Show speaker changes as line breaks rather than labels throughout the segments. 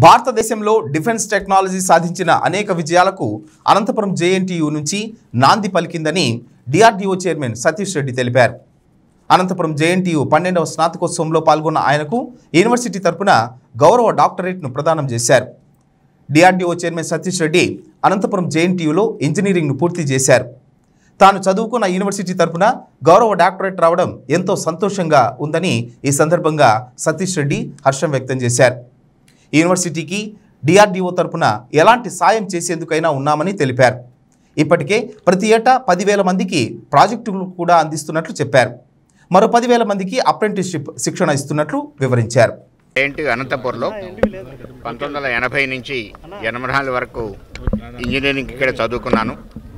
భారతదేశంలో defence technology సాధించిన అనేక విజయాలకు అనంతపురం జేఎన్టీయు నుంచి నాంది పలికిందని డిఆర్డీఓ చైర్మన్ సతీష్ రెడ్డి తెలిపారు అనంతపురం జేఎన్టీయు పన్నెండవ స్నాతకోత్సవంలో పాల్గొన్న ఆయనకు యూనివర్సిటీ తరపున గౌరవ డాక్టరేట్ను ప్రదానం చేశారు డిఆర్డీఓ చైర్మన్ సతీష్ రెడ్డి అనంతపురం జేఎన్టీయులో ఇంజనీరింగ్ను పూర్తి చేశారు తాను చదువుకున్న యూనివర్సిటీ తరపున గౌరవ డాక్టరేట్ రావడం ఎంతో సంతోషంగా ఉందని ఈ సందర్భంగా సతీష్ రెడ్డి హర్షం వ్యక్తం చేశారు ఈ యూనివర్సిటీకి డిఆర్డీఓ తరపున ఎలాంటి సాయం చేసేందుకైనా ఉన్నామని తెలిపారు ఇప్పటికే ప్రతి ఏటా పదివేల మందికి ప్రాజెక్టులు కూడా అందిస్తున్నట్లు చెప్పారు మరో పదివేల మందికి అప్రెంటిస్షిప్ శిక్షణ ఇస్తున్నట్లు వివరించారు
ఏంటి అనంతపూర్లో పంతొమ్మిది వందల ఎనభై నుంచి ఎనభై నాలుగు వరకు ఇంజనీరింగ్ ఇక్కడ చదువుకున్నాను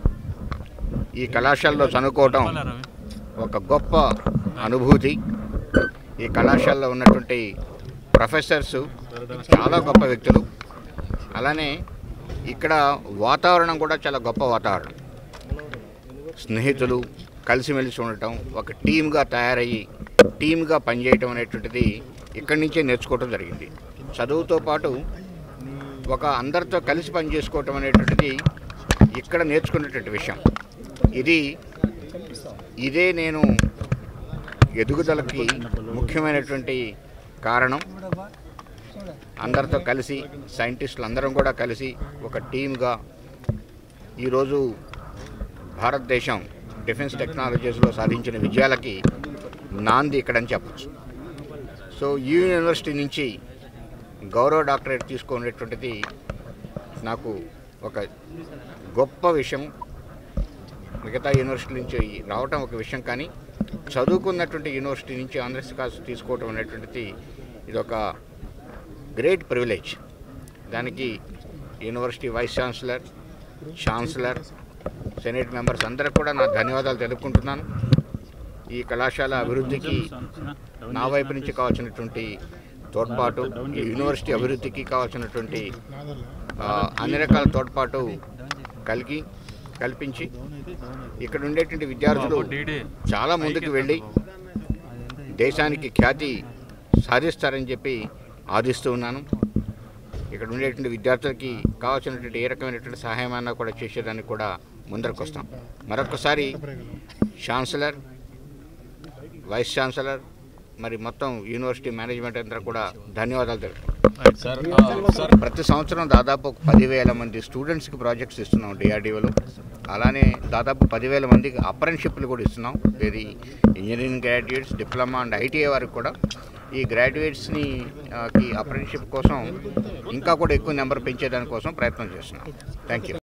ఈ కళాశాలలో చదువుకోవటం ఒక గొప్ప అనుభూతి ఈ కళాశాలలో ఉన్నటువంటి ప్రొఫెసర్స్ చాలా గొప్ప వ్యక్తులు అలానే ఇక్కడ వాతావరణం కూడా చాలా గొప్ప వాతావరణం స్నేహితులు కలిసిమెలిసి ఉండటం ఒక టీమ్గా తయారయ్యి టీమ్గా పనిచేయటం అనేటువంటిది ఇక్కడి నుంచే నేర్చుకోవటం జరిగింది చదువుతో పాటు ఒక అందరితో కలిసి పనిచేసుకోవటం అనేటువంటిది ఇక్కడ నేర్చుకున్నటువంటి విషయం ఇది ఇదే నేను ఎదుగుదలకి ముఖ్యమైనటువంటి కారణం అందరితో కలిసి సైంటిస్టులు అందరం కూడా కలిసి ఒక టీమ్గా ఈరోజు భారతదేశం డిఫెన్స్ టెక్నాలజీస్లో సాధించిన విజయాలకి నాంది ఇక్కడని చెప్పచ్చు సో ఈ యూనివర్సిటీ నుంచి గౌరవ డాక్టరేట్ తీసుకునేటువంటిది నాకు ఒక గొప్ప విషయం మిగతా యూనివర్సిటీ నుంచి రావటం ఒక విషయం కానీ చదువుకున్నటువంటి యూనివర్సిటీ నుంచి ఆంధ్రస్ కాస్ తీసుకోవటం అనేటువంటిది ఇది ఒక గ్రేట్ ప్రివిలేజ్ దానికి university vice chancellor chancellor senate members అందరికి కూడా నా ధన్యవాదాలు తెలుపుకుంటున్నాను ఈ కళాశాల అభివృద్ధికి నా వైపు నుంచి కావాల్సినటువంటి తోడ్పాటు ఈ యూనివర్సిటీ అభివృద్ధికి కావాల్సినటువంటి ఆ, అన్ని రకాల తోడ్పాటు కలిగి కల్పించి ఇక్కడ ఉండేటువంటి విద్యార్థులు చాలా ముందుకు వెళ్ళి దేశానికి ఖ్యాతి సాధిస్తారని చెప్పి ఆదిస్తూ ఉన్నాను ఇక్కడ ఉండేటువంటి విద్యార్థులకి కావాల్సినటువంటి ఏ రకమైనటువంటి సహాయం అన్నా కూడా చేసేదానికి కూడా ముందరకు వస్తాం మరొకసారి ఛాన్సలర్ వైస్ ఛాన్సలర్ మరి మొత్తం యూనివర్సిటీ మేనేజ్మెంట్ అంతా కూడా ధన్యవాదాలు తెలుపుతున్నాం ప్రతి సంవత్సరం దాదాపు ఒక పదివేల మంది స్టూడెంట్స్కి ప్రాజెక్ట్స్ ఇస్తున్నాం డిఆర్డీఓలో అలానే దాదాపు పదివేల మందికి అప్రెంటిషిప్లు కూడా ఇస్తున్నాం ఇది engineering graduates diploma and ITI వారికి కూడా ఈ గ్రాడ్యుయేట్స్ని ఆ, కి అప్రెంటిషిప్ కోసం ఇంకా కూడా ఎక్కువ నెంబర్ పెంచేదానికోసం ప్రయత్నం చేస్తున్నాం థ్యాంక్ యూ